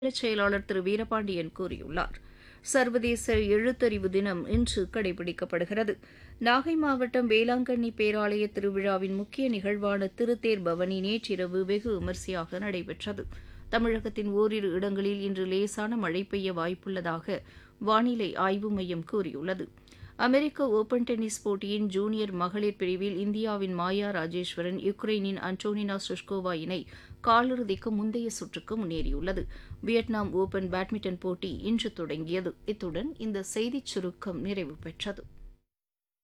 செயலாளர் திரு வீரபாண்டியன் கூறியுள்ளார் சர்வதேச எழுத்தறிவு தினம் இன்று கடைபிடிக்கப்படுகிறது நாகை மாவட்டம் வேளாங்கண்ணி பேராலய திருவிழாவின் முக்கிய நிகழ்வான திருத்தேர் பவனி நேற்றிரவு வெகு விமரிசையாக நடைபெற்றது தமிழகத்தின் ஓரிரு இடங்களில் இன்று லேசான மழை பெய்ய வாய்ப்புள்ளதாக வானிலை ஆய்வு மையம் கூறியுள்ளது அமெரிக்க ஒபன் டென்னிஸ் போட்டியின் ஜூனியர் மகளிர் பிரிவில் இந்தியாவின் மாயா ராஜேஸ்வரன் யுக்ரைனின் அன்டோனினா சுஷ்கோவா இணை காலிறுதிக்கு முந்தைய சுற்றுக்கு முன்னேறியுள்ளது வியட்நாம் ஒபன் பேட்மிண்டன் போட்டி இன்று தொடங்கியது இத்துடன் இந்த செய்திச் சுருக்கம் நிறைவு பெற்றது